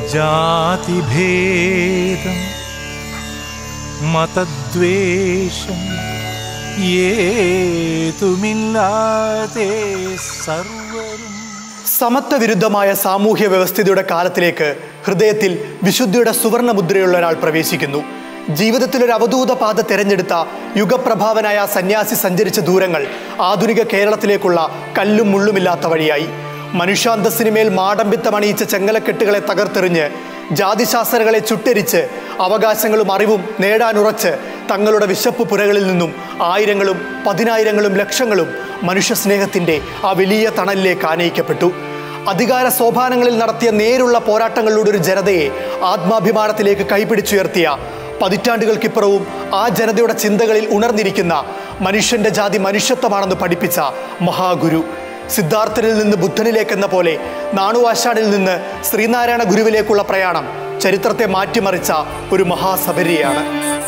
ജാതിഭേദം മതദ്വേഷം ഏതുമില്ലാതെ സർവരും സമത്വ വിരുദ്ധമായ സാമൂഹ്യ വ്യവസ്ഥിതിയുടെ കാലത്തിലേക്ക് ഹൃദയത്തിൽ വിശുദ്ധിയുടെ സുവർണ മുദ്രയുള്ള ഒരാൾ പ്രവേശിക്കുന്നു ജീവിതത്തിൽ ഒരു അവധൂത പാത തിരഞ്ഞെടുത്ത യുഗപ്രഭാവനായ ആ സന്യാസി സഞ്ചരിച്ച ദൂരങ്ങൾ ആധുനിക കേരളത്തിലേക്കുള്ള കല്ലും മുള്ളുമില്ലാത്ത വഴിയായി മനുഷ്യാന്തസ്സിനുമേൽ മാടമ്പിത്തമണിയിച്ച ചെങ്ങലക്കെട്ടുകളെ തകർത്തെറിഞ്ഞ് ജാതിശാസ്ത്രങ്ങളെ ചുട്ടരിച്ച് അവകാശങ്ങളും അറിവും നേടാനുറച്ച് തങ്ങളുടെ വിശപ്പ് പുരകളിൽ നിന്നും ആയിരങ്ങളും പതിനായിരങ്ങളും ലക്ഷങ്ങളും മനുഷ്യസ്നേഹത്തിൻ്റെ ആ വലിയ തണലിലേക്ക് ആനയിക്കപ്പെട്ടു അധികാര സോപാനങ്ങളിൽ നടത്തിയ നേരുള്ള പോരാട്ടങ്ങളിലൂടെ ഒരു ജനതയെ ആത്മാഭിമാനത്തിലേക്ക് കൈപിടിച്ചുയർത്തിയ പതിറ്റാണ്ടുകൾക്കിപ്പുറവും ആ ജനതയുടെ ചിന്തകളിൽ ഉണർന്നിരിക്കുന്ന മനുഷ്യന്റെ ജാതി മനുഷ്യത്വമാണെന്ന് പഠിപ്പിച്ച മഹാഗുരു സിദ്ധാർത്ഥനിൽ നിന്ന് ബുദ്ധനിലേക്കെന്ന പോലെ നാണുവാശാനിൽ നിന്ന് ശ്രീനാരായണ ഗുരുവിലേക്കുള്ള പ്രയാണം ചരിത്രത്തെ മാറ്റിമറിച്ച ഒരു മഹാസബരിയാണ്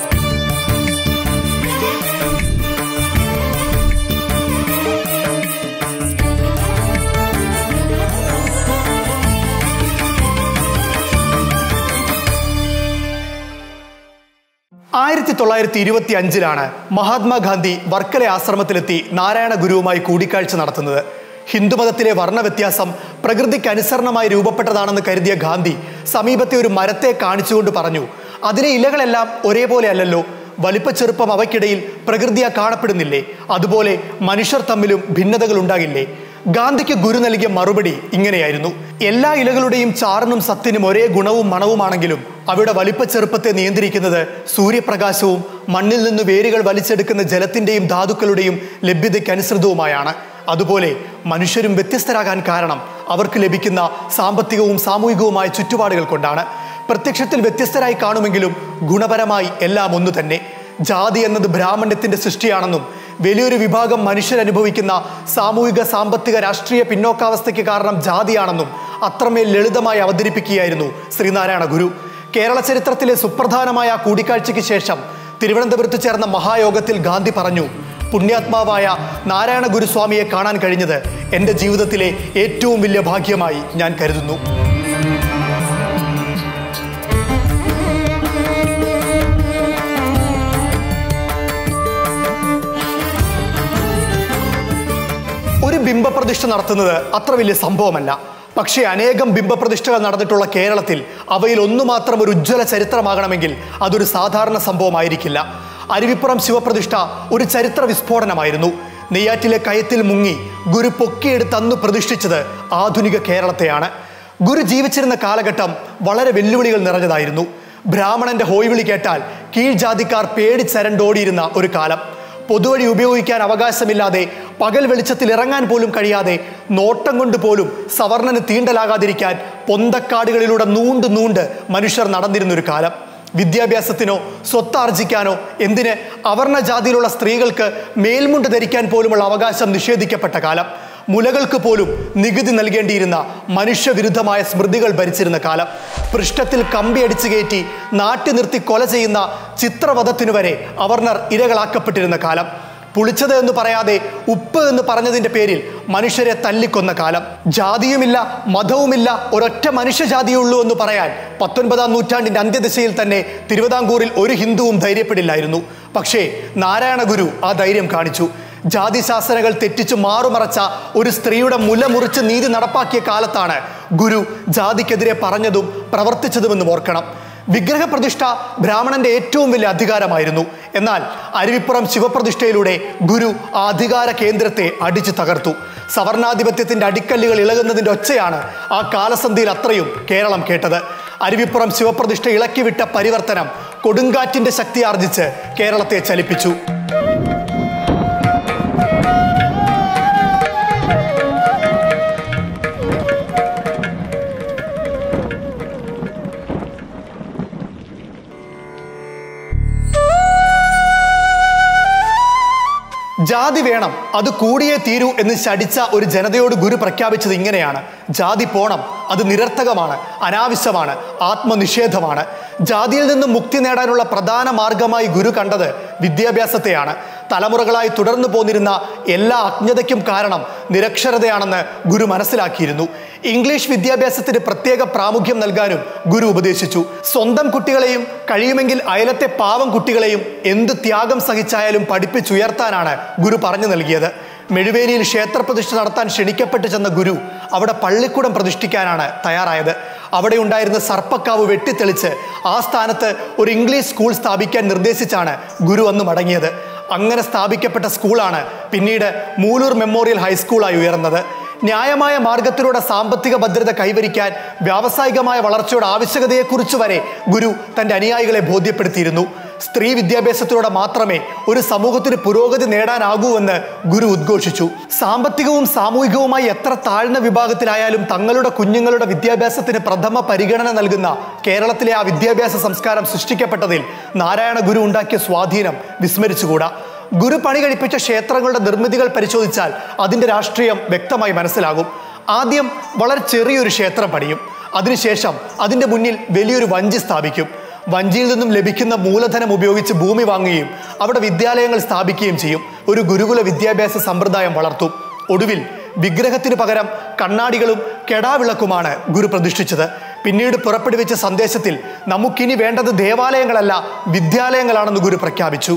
ആയിരത്തി തൊള്ളായിരത്തി ഇരുപത്തി അഞ്ചിലാണ് മഹാത്മാഗാന്ധി വർക്കല ആശ്രമത്തിലെത്തി നാരായണ ഗുരുവുമായി കൂടിക്കാഴ്ച നടത്തുന്നത് ഹിന്ദുമതത്തിലെ വർണ്ണവ്യത്യാസം പ്രകൃതിക്ക് അനുസരണമായി രൂപപ്പെട്ടതാണെന്ന് കരുതിയ ഗാന്ധി സമീപത്തെ ഒരു മരത്തെ കാണിച്ചുകൊണ്ട് പറഞ്ഞു അതിലെ ഇലകളെല്ലാം ഒരേപോലെ അല്ലല്ലോ വലിപ്പച്ചെറുപ്പം അവയ്ക്കിടയിൽ പ്രകൃതിയാ കാണപ്പെടുന്നില്ലേ അതുപോലെ മനുഷ്യർ തമ്മിലും ഭിന്നതകൾ ഉണ്ടാകില്ലേ ഗാന്ധിക്ക് ഗുരു നൽകിയ മറുപടി ഇങ്ങനെയായിരുന്നു എല്ലാ ഇലകളുടെയും ചാറിനും സത്തിനും ഒരേ ഗുണവും മണവുമാണെങ്കിലും അവയുടെ വലിപ്പച്ചെറുപ്പത്തെ നിയന്ത്രിക്കുന്നത് സൂര്യപ്രകാശവും മണ്ണിൽ നിന്ന് വേരുകൾ വലിച്ചെടുക്കുന്ന ജലത്തിന്റെയും ധാതുക്കളുടെയും ലഭ്യതയ്ക്കനുസൃതവുമായാണ് അതുപോലെ മനുഷ്യരും വ്യത്യസ്തരാകാൻ കാരണം അവർക്ക് ലഭിക്കുന്ന സാമ്പത്തികവും സാമൂഹികവുമായ ചുറ്റുപാടുകൾ കൊണ്ടാണ് പ്രത്യക്ഷത്തിൽ വ്യത്യസ്തരായി കാണുമെങ്കിലും ഗുണപരമായി എല്ലാം ഒന്നു തന്നെ ജാതി എന്നത് ബ്രാഹ്മണ്യത്തിന്റെ സൃഷ്ടിയാണെന്നും വലിയൊരു വിഭാഗം മനുഷ്യരനുഭവിക്കുന്ന സാമൂഹിക സാമ്പത്തിക രാഷ്ട്രീയ പിന്നോക്കാവസ്ഥയ്ക്ക് കാരണം ജാതിയാണെന്നും അത്രമേൽ ലളിതമായി അവതരിപ്പിക്കുകയായിരുന്നു ശ്രീനാരായണ ഗുരു കേരള ചരിത്രത്തിലെ സുപ്രധാനമായ ആ കൂടിക്കാഴ്ചയ്ക്ക് ശേഷം തിരുവനന്തപുരത്ത് ചേർന്ന മഹായോഗത്തിൽ ഗാന്ധി പറഞ്ഞു പുണ്യാത്മാവായ നാരായണ ഗുരുസ്വാമിയെ കാണാൻ കഴിഞ്ഞത് എൻ്റെ ജീവിതത്തിലെ ഏറ്റവും വലിയ ഭാഗ്യമായി ഞാൻ കരുതുന്നു ഒരു ബിംബപ്രതിഷ്ഠ നടത്തുന്നത് അത്ര വലിയ സംഭവമല്ല പക്ഷേ അനേകം ബിംബപ്രതിഷ്ഠകൾ നടന്നിട്ടുള്ള കേരളത്തിൽ അവയിൽ ഒന്നു മാത്രം ഒരു ഉജ്ജ്വല ചരിത്രമാകണമെങ്കിൽ അതൊരു സാധാരണ സംഭവമായിരിക്കില്ല അരുവിപ്പുറം ശിവപ്രതിഷ്ഠ ഒരു ചരിത്ര വിസ്ഫോടനമായിരുന്നു നെയ്യാറ്റിലെ കയത്തിൽ മുങ്ങി ഗുരു പൊക്കിയെടുത്ത് അന്ന് പ്രതിഷ്ഠിച്ചത് ആധുനിക കേരളത്തെയാണ് ഗുരു ജീവിച്ചിരുന്ന കാലഘട്ടം വളരെ വെല്ലുവിളികൾ നിറഞ്ഞതായിരുന്നു ബ്രാഹ്മണന്റെ ഹോയ്വിളി കേട്ടാൽ കീഴ്ജാതിക്കാർ പേടിച്ചരണ്ടോടിയിരുന്ന ഒരു കാലം പൊതുവഴി ഉപയോഗിക്കാൻ അവകാശമില്ലാതെ പകൽ വെളിച്ചത്തിൽ ഇറങ്ങാൻ പോലും കഴിയാതെ നോട്ടം കൊണ്ട് പോലും സവർണന് തീണ്ടലാകാതിരിക്കാൻ പൊന്തക്കാടുകളിലൂടെ നൂണ്ട് നൂണ്ട് മനുഷ്യർ നടന്നിരുന്നൊരു കാലം വിദ്യാഭ്യാസത്തിനോ സ്വത്താർജിക്കാനോ എന്തിന് അവർണ ജാതിയിലുള്ള സ്ത്രീകൾക്ക് മേൽമുണ്ട് ധരിക്കാൻ പോലുമുള്ള അവകാശം നിഷേധിക്കപ്പെട്ട കാലം മുലകൾക്ക് പോലും നികുതി നൽകേണ്ടിയിരുന്ന മനുഷ്യവിരുദ്ധമായ സ്മൃതികൾ ഭരിച്ചിരുന്ന കാലം പൃഷ്ഠത്തിൽ കമ്പി അടിച്ചു കയറ്റി നാട്ടി നിർത്തി കൊല ചെയ്യുന്ന ചിത്രവധത്തിനു വരെ അവർണർ ഇരകളാക്കപ്പെട്ടിരുന്ന കാലം പുളിച്ചത് എന്ന് പറയാതെ ഉപ്പ് എന്ന് പറഞ്ഞതിന്റെ പേരിൽ മനുഷ്യരെ തല്ലിക്കൊന്ന കാലം ജാതിയുമില്ല മതവുമില്ല ഒരൊറ്റ മനുഷ്യജാതിയേ ഉള്ളൂ എന്ന് പറയാൻ പത്തൊൻപതാം നൂറ്റാണ്ടിന്റെ അന്ത്യദശയിൽ തന്നെ തിരുവിതാംകൂറിൽ ഒരു ഹിന്ദുവും ധൈര്യപ്പെടില്ലായിരുന്നു പക്ഷേ നാരായണ ഗുരു ആ ധൈര്യം കാണിച്ചു ജാതിശാസനകൾ തെറ്റിച്ചു മാറുമറച്ച ഒരു സ്ത്രീയുടെ മുല മുറിച്ച് നീതി നടപ്പാക്കിയ കാലത്താണ് ഗുരു ജാതിക്കെതിരെ പറഞ്ഞതും പ്രവർത്തിച്ചതുമെന്നും ഓർക്കണം വിഗ്രഹപ്രതിഷ്ഠ ബ്രാഹ്മണന്റെ ഏറ്റവും വലിയ അധികാരമായിരുന്നു എന്നാൽ അരുവിപ്പുറം ശിവപ്രതിഷ്ഠയിലൂടെ ഗുരു ആ അധികാര കേന്ദ്രത്തെ അടിച്ചു തകർത്തു സവർണാധിപത്യത്തിന്റെ അടിക്കല്ലുകൾ ഇളകുന്നതിന്റെ ഒച്ചയാണ് ആ കാലസന്ധിയിൽ അത്രയും കേരളം കേട്ടത് അരുവിപ്പുറം ശിവപ്രതിഷ്ഠ ഇളക്കിവിട്ട പരിവർത്തനം കൊടുങ്കാറ്റിന്റെ ശക്തി ആർജിച്ച് കേരളത്തെ ചലിപ്പിച്ചു ജാതി വേണം അത് കൂടിയേ തീരൂ എന്ന് ശടിച്ച ഒരു ജനതയോട് ഗുരു പ്രഖ്യാപിച്ചത് ഇങ്ങനെയാണ് ജാതി പോണം അത് നിരർത്ഥകമാണ് അനാവശ്യമാണ് ആത്മനിഷേധമാണ് ജാതിയിൽ നിന്നും മുക്തി നേടാനുള്ള പ്രധാന മാർഗമായി ഗുരു കണ്ടത് വിദ്യാഭ്യാസത്തെയാണ് തലമുറകളായി തുടർന്നു പോന്നിരുന്ന എല്ലാ അജ്ഞതയ്ക്കും കാരണം നിരക്ഷരതയാണെന്ന് ഗുരു മനസ്സിലാക്കിയിരുന്നു ഇംഗ്ലീഷ് വിദ്യാഭ്യാസത്തിന് പ്രത്യേക പ്രാമുഖ്യം നൽകാനും ഗുരു ഉപദേശിച്ചു സ്വന്തം കുട്ടികളെയും കഴിയുമെങ്കിൽ അയലത്തെ പാവം കുട്ടികളെയും എന്ത് ത്യാഗം സഹിച്ചായാലും പഠിപ്പിച്ചുയർത്താനാണ് ഗുരു പറഞ്ഞു നൽകിയത് മെഴുവേലിയിൽ ക്ഷേത്രപ്രതിഷ്ഠ നടത്താൻ ക്ഷണിക്കപ്പെട്ട് ചെന്ന ഗുരു അവിടെ പള്ളിക്കൂടം പ്രതിഷ്ഠിക്കാനാണ് തയ്യാറായത് അവിടെ ഉണ്ടായിരുന്ന സർപ്പക്കാവ് വെട്ടിത്തെളിച്ച് ആ സ്ഥാനത്ത് ഒരു ഇംഗ്ലീഷ് സ്കൂൾ സ്ഥാപിക്കാൻ നിർദ്ദേശിച്ചാണ് ഗുരു അന്ന് മടങ്ങിയത് അങ്ങനെ സ്ഥാപിക്കപ്പെട്ട സ്കൂളാണ് പിന്നീട് മൂലൂർ മെമ്മോറിയൽ ഹൈസ്കൂളായി ഉയർന്നത് ന്യായമായ മാർഗത്തിലൂടെ സാമ്പത്തിക ഭദ്രത കൈവരിക്കാൻ വ്യാവസായികമായ വളർച്ചയുടെ ആവശ്യകതയെക്കുറിച്ച് വരെ ഗുരു തൻ്റെ അനുയായികളെ ബോധ്യപ്പെടുത്തിയിരുന്നു സ്ത്രീ വിദ്യാഭ്യാസത്തിലൂടെ മാത്രമേ ഒരു സമൂഹത്തിന് പുരോഗതി നേടാനാകൂ എന്ന് ഗുരു ഉദ്ഘോഷിച്ചു സാമ്പത്തികവും സാമൂഹികവുമായി എത്ര താഴ്ന്ന വിഭാഗത്തിലായാലും തങ്ങളുടെ കുഞ്ഞുങ്ങളുടെ വിദ്യാഭ്യാസത്തിന് പ്രഥമ പരിഗണന നൽകുന്ന കേരളത്തിലെ ആ വിദ്യാഭ്യാസ സംസ്കാരം സൃഷ്ടിക്കപ്പെട്ടതിൽ നാരായണ ഗുരു ഉണ്ടാക്കിയ സ്വാധീനം വിസ്മരിച്ചുകൂടാ ഗുരു പണി കഴിപ്പിച്ച ക്ഷേത്രങ്ങളുടെ നിർമ്മിതികൾ പരിശോധിച്ചാൽ അതിൻ്റെ രാഷ്ട്രീയം വ്യക്തമായി മനസ്സിലാകും ആദ്യം വളരെ ചെറിയൊരു ക്ഷേത്രം പണിയും അതിനുശേഷം അതിൻ്റെ മുന്നിൽ വലിയൊരു വഞ്ചി സ്ഥാപിക്കും വഞ്ചിയിൽ നിന്നും ലഭിക്കുന്ന മൂലധനം ഉപയോഗിച്ച് ഭൂമി വാങ്ങുകയും അവിടെ വിദ്യാലയങ്ങൾ സ്ഥാപിക്കുകയും ചെയ്യും ഒരു ഗുരുകുല വിദ്യാഭ്യാസ സമ്പ്രദായം വളർത്തും ഒടുവിൽ വിഗ്രഹത്തിന് പകരം കണ്ണാടികളും കെടാവിളക്കുമാണ് ഗുരു പ്രതിഷ്ഠിച്ചത് പിന്നീട് പുറപ്പെടുവിച്ച സന്ദേശത്തിൽ നമുക്കിനി വേണ്ടത് ദേവാലയങ്ങളല്ല വിദ്യാലയങ്ങളാണെന്ന് ഗുരു പ്രഖ്യാപിച്ചു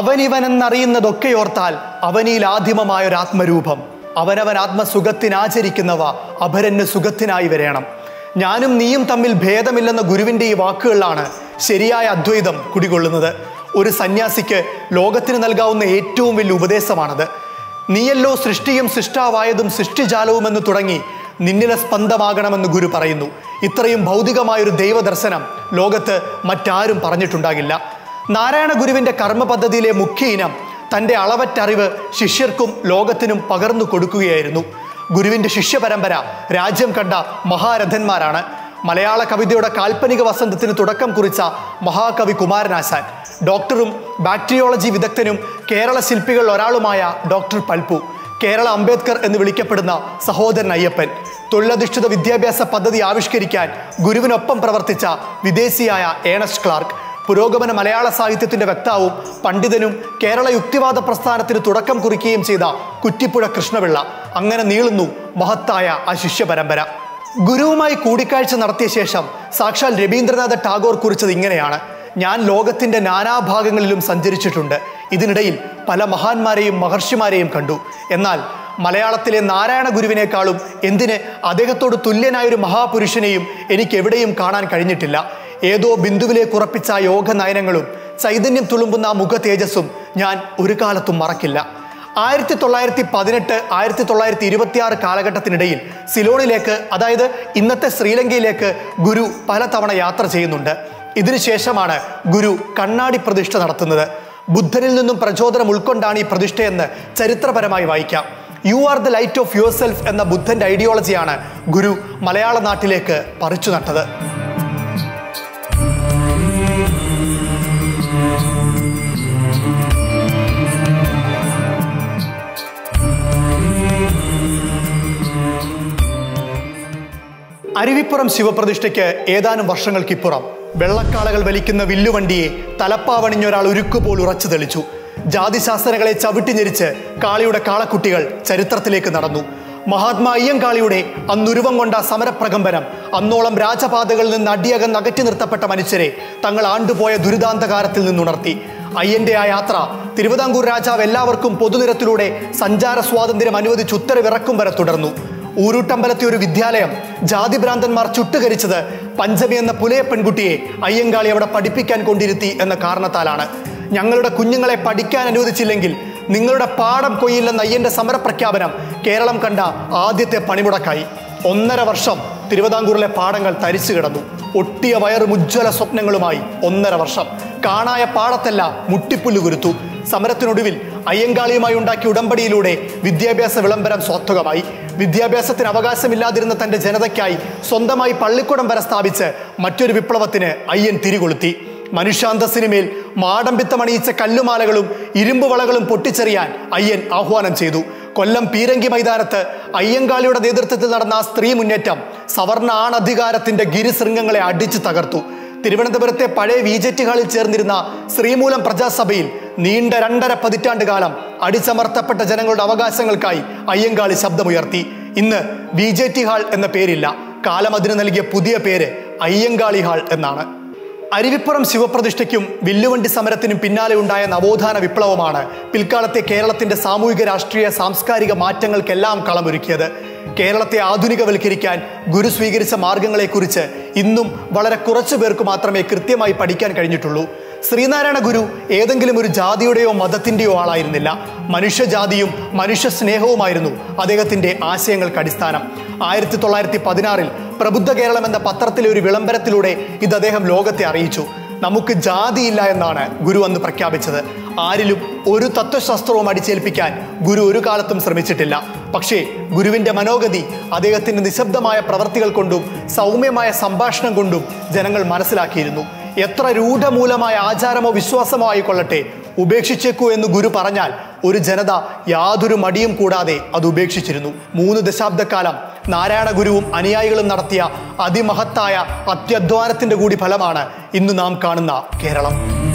അവനിവനെന്നറിയുന്നതൊക്കെയോർത്താൽ അവനിൽ ആദിമമായ ഒരു ആത്മരൂപം അവനവൻ ആത്മസുഖത്തിനാചരിക്കുന്നവ അപരന് സുഖത്തിനായി വരേണം ഞാനും നീയും തമ്മിൽ ഭേദമില്ലെന്ന ഗുരുവിൻ്റെ ഈ വാക്കുകളിലാണ് ശരിയായ അദ്വൈതം കുടികൊള്ളുന്നത് ഒരു സന്യാസിക്ക് ലോകത്തിന് നൽകാവുന്ന ഏറ്റവും വലിയ ഉപദേശമാണത് നീയല്ലോ സൃഷ്ടിയും സൃഷ്ടാവായതും സൃഷ്ടിജാലവുമെന്ന് തുടങ്ങി നിന്നിലെ സ്പന്ദമാകണമെന്ന് ഗുരു പറയുന്നു ഇത്രയും ഭൗതികമായൊരു ദൈവദർശനം ലോകത്ത് മറ്റാരും പറഞ്ഞിട്ടുണ്ടാകില്ല നാരായണ ഗുരുവിൻ്റെ കർമ്മ പദ്ധതിയിലെ മുഖ്യ ഇനം തൻ്റെ അളവറ്ററിവ് ശിഷ്യർക്കും ലോകത്തിനും പകർന്നു കൊടുക്കുകയായിരുന്നു ഗുരുവിൻ്റെ ശിഷ്യപരമ്പര രാജ്യം കണ്ട മഹാരഥന്മാരാണ് മലയാള കവിതയുടെ കാൽപ്പനിക വസന്തത്തിന് തുടക്കം കുറിച്ച മഹാകവി കുമാരനാശാൻ ഡോക്ടറും ബാക്ടീരിയോളജി വിദഗ്ധനും കേരള ശില്പികളിൽ ഒരാളുമായ ഡോക്ടർ പൽപ്പു കേരള അംബേദ്കർ എന്ന് വിളിക്കപ്പെടുന്ന സഹോദരൻ അയ്യപ്പൻ തൊഴിലധിഷ്ഠിത വിദ്യാഭ്യാസ പദ്ധതി ആവിഷ്കരിക്കാൻ ഗുരുവിനൊപ്പം പ്രവർത്തിച്ച വിദേശിയായ ഏണസ്റ്റ് ക്ലാർക്ക് പുരോഗമന മലയാള സാഹിത്യത്തിന്റെ വക്താവും പണ്ഡിതനും കേരള യുക്തിവാദ പ്രസ്ഥാനത്തിന് തുടക്കം കുറിക്കുകയും ചെയ്ത കുറ്റിപ്പുഴ കൃഷ്ണപിള്ള അങ്ങനെ നീളുന്നു മഹത്തായ ആ ശിഷ്യ പരമ്പര ഗുരുവുമായി കൂടിക്കാഴ്ച നടത്തിയ ശേഷം സാക്ഷാൽ രവീന്ദ്രനാഥ ടാഗോർ കുറിച്ചത് ഇങ്ങനെയാണ് ഞാൻ ലോകത്തിന്റെ നാനാഭാഗങ്ങളിലും സഞ്ചരിച്ചിട്ടുണ്ട് ഇതിനിടയിൽ പല മഹാന്മാരെയും മഹർഷിമാരെയും കണ്ടു എന്നാൽ മലയാളത്തിലെ നാരായണ ഗുരുവിനേക്കാളും എന്തിന് അദ്ദേഹത്തോട് തുല്യനായൊരു മഹാപുരുഷനെയും എനിക്ക് എവിടെയും കാണാൻ കഴിഞ്ഞിട്ടില്ല ഏതോ ബിന്ദുവിലേക്ക് ഉറപ്പിച്ച ആ യോഗ നയനങ്ങളും ചൈതന്യം തുളുമ്പുന്ന ആ മുഖ തേജസ്സും ഞാൻ ഒരു കാലത്തും മറക്കില്ല ആയിരത്തി തൊള്ളായിരത്തി പതിനെട്ട് ആയിരത്തി തൊള്ളായിരത്തി ഇരുപത്തിയാറ് കാലഘട്ടത്തിനിടയിൽ സിലോണിലേക്ക് അതായത് ഇന്നത്തെ ശ്രീലങ്കയിലേക്ക് ഗുരു പലതവണ യാത്ര ചെയ്യുന്നുണ്ട് ഇതിനുശേഷമാണ് ഗുരു കണ്ണാടി പ്രതിഷ്ഠ നടത്തുന്നത് ബുദ്ധനിൽ നിന്നും പ്രചോദനം ഉൾക്കൊണ്ടാണ് ഈ പ്രതിഷ്ഠയെന്ന് ചരിത്രപരമായി വായിക്കാം you are the light of your self എന്ന ബുദ്ധന്റെ ഐഡിയോളജിയാണ് ഗുരു മലയാള നാട്ടിലേക്ക് പറിച്ചു നട്ടത് അരുവിപ്പുറം ശിവപ്രതിഷ്ഠയ്ക്ക് ഏതാനും വർഷങ്ങൾക്കിപ്പുറം വെള്ളക്കാളകൾ വലിക്കുന്ന വില്ലുവണ്ടിയെ തലപ്പാവണിഞ്ഞ ഒരാൾ ഉരുക്കുപോൽ ഉറച്ചു തെളിച്ചു ജാതിശാസ്ത്രങ്ങളെ ചവിട്ടി ഞെരിച്ച് കാളിയുടെ കാളക്കുട്ടികൾ ചരിത്രത്തിലേക്ക് നടന്നു മഹാത്മാ അയ്യങ്കാളിയുടെ അന്നുരുവം കൊണ്ട സമരപ്രകമ്പനം അന്നോളം രാജപാതകളിൽ നിന്ന് അടിയകന്ന് അകറ്റി നിർത്തപ്പെട്ട മനുഷ്യരെ തങ്ങൾ ആണ്ടുപോയ ദുരിതാന്തകാരത്തിൽ നിന്നുണർത്തി അയ്യന്റെ ആ യാത്ര തിരുവിതാംകൂർ രാജാവ് എല്ലാവർക്കും പൊതുനിരത്തിലൂടെ സഞ്ചാര സ്വാതന്ത്ര്യം അനുവദിച്ച് ഉത്തരവിറക്കും വരെ തുടർന്നു ഊരൂട്ടമ്പലത്തെ ഒരു വിദ്യാലയം ജാതിഭ്രാന്തന്മാർ ചുട്ടുകരിച്ചത് പഞ്ചമി എന്ന പുലയ പെൺകുട്ടിയെ അയ്യങ്കാളി അവിടെ പഠിപ്പിക്കാൻ കൊണ്ടിരുത്തി എന്ന കാരണത്താലാണ് ഞങ്ങളുടെ കുഞ്ഞുങ്ങളെ പഠിക്കാൻ അനുവദിച്ചില്ലെങ്കിൽ നിങ്ങളുടെ പാഠം കൊയ്യില്ലെന്ന അയ്യന്റെ സമരപ്രഖ്യാപനം കേരളം കണ്ട ആദ്യത്തെ പണിമുടക്കായി ഒന്നര വർഷം തിരുവിതാംകൂറിലെ പാടങ്ങൾ തരിച്ചു കിടന്നു ഒട്ടിയ വയറും ഉജ്ജ്വല സ്വപ്നങ്ങളുമായി ഒന്നര വർഷം കാണായ പാടത്തല്ല മുട്ടിപ്പുല്ല് കുരുത്തു സമരത്തിനൊടുവിൽ അയ്യങ്കാളിയുമായി ഉണ്ടാക്കിയ ഉടമ്പടിയിലൂടെ വിദ്യാഭ്യാസ വിളംബരം സ്വാത്വകമായി വിദ്യാഭ്യാസത്തിന് അവകാശമില്ലാതിരുന്ന തന്റെ ജനതയ്ക്കായി സ്വന്തമായി പള്ളിക്കുടം വരെ സ്ഥാപിച്ച് മറ്റൊരു വിപ്ലവത്തിന് അയ്യൻ തിരികൊളുത്തി മനുഷ്യാന്തസ്സിനുമേൽ മാടമ്പിത്തമണിയിച്ച കല്ലുമാലകളും ഇരുമ്പ് വളകളും പൊട്ടിച്ചെറിയാൻ അയ്യൻ ആഹ്വാനം ചെയ്തു കൊല്ലം പീരങ്കി മൈതാനത്ത് അയ്യങ്കാളിയുടെ നേതൃത്വത്തിൽ നടന്ന ആ സ്ത്രീ മുന്നേറ്റം സവർണ ആണധികാരത്തിന്റെ ഗിരിശൃംഗങ്ങളെ അടിച്ചു തകർത്തു തിരുവനന്തപുരത്തെ പഴയ വി ജെ ടി ഹാളിൽ ചേർന്നിരുന്ന ശ്രീമൂലം പ്രജാസഭയിൽ നീണ്ട രണ്ടര പതിറ്റാണ്ട് കാലം അടിച്ചമർത്തപ്പെട്ട ജനങ്ങളുടെ അവകാശങ്ങൾക്കായി അയ്യങ്കാളി ശബ്ദമുയർത്തി ഇന്ന് വി ജെ ടി ഹാൾ എന്ന പേരില്ല കാലം അതിന് നൽകിയ പുതിയ പേര് അയ്യങ്കാളി ഹാൾ എന്നാണ് അരുവിപ്പുറം ശിവപ്രതിഷ്ഠയ്ക്കും വില്ലുവണ്ടി സമരത്തിനും പിന്നാലെ ഉണ്ടായ നവോത്ഥാന വിപ്ലവമാണ് പിൽക്കാലത്തെ കേരളത്തിന്റെ സാമൂഹിക രാഷ്ട്രീയ സാംസ്കാരിക മാറ്റങ്ങൾക്കെല്ലാം കളമൊരുക്കിയത് കേരളത്തെ ആധുനികവൽക്കരിക്കാൻ ഗുരു സ്വീകരിച്ച മാർഗങ്ങളെക്കുറിച്ച് ഇന്നും വളരെ കുറച്ചു പേർക്ക് മാത്രമേ കൃത്യമായി പഠിക്കാൻ കഴിഞ്ഞിട്ടുള്ളൂ ശ്രീനാരായണ ഗുരു ഏതെങ്കിലും ഒരു ജാതിയുടെയോ മതത്തിന്റെയോ ആളായിരുന്നില്ല മനുഷ്യജാതിയും മനുഷ്യ സ്നേഹവുമായിരുന്നു അദ്ദേഹത്തിന്റെ ആശയങ്ങൾക്ക് അടിസ്ഥാനം ആയിരത്തി തൊള്ളായിരത്തി പതിനാറിൽ പ്രബുദ്ധ കേരളം എന്ന പത്രത്തിലെ ഒരു വിളംബരത്തിലൂടെ ഇത് അദ്ദേഹം ലോകത്തെ അറിയിച്ചു നമുക്ക് ജാതിയില്ല എന്നാണ് ഗുരു അന്ന് പ്രഖ്യാപിച്ചത് ആരിലും ഒരു തത്വശാസ്ത്രവും അടിച്ചേൽപ്പിക്കാൻ ഗുരു ഒരു കാലത്തും ശ്രമിച്ചിട്ടില്ല പക്ഷേ ഗുരുവിന്റെ മനോഗതി അദ്ദേഹത്തിന്റെ നിശബ്ദമായ പ്രവർത്തികൾ കൊണ്ടും സൗമ്യമായ സംഭാഷണം കൊണ്ടും ജനങ്ങൾ മനസ്സിലാക്കിയിരുന്നു എത്ര രൂഢമൂലമായ ആചാരമോ വിശ്വാസമോ ആയിക്കൊള്ളട്ടെ ഉപേക്ഷിച്ചേക്കൂ എന്ന് ഗുരു പറഞ്ഞാൽ ഒരു ജനത യാതൊരു മടിയും കൂടാതെ അത് ഉപേക്ഷിച്ചിരുന്നു മൂന്ന് ദശാബ്ദക്കാലം നാരായണ ഗുരുവും അനുയായികളും നടത്തിയ അതിമഹത്തായ അത്യധ്വാനത്തിന്റെ കൂടി ഫലമാണ് ഇന്ന് നാം കാണുന്ന കേരളം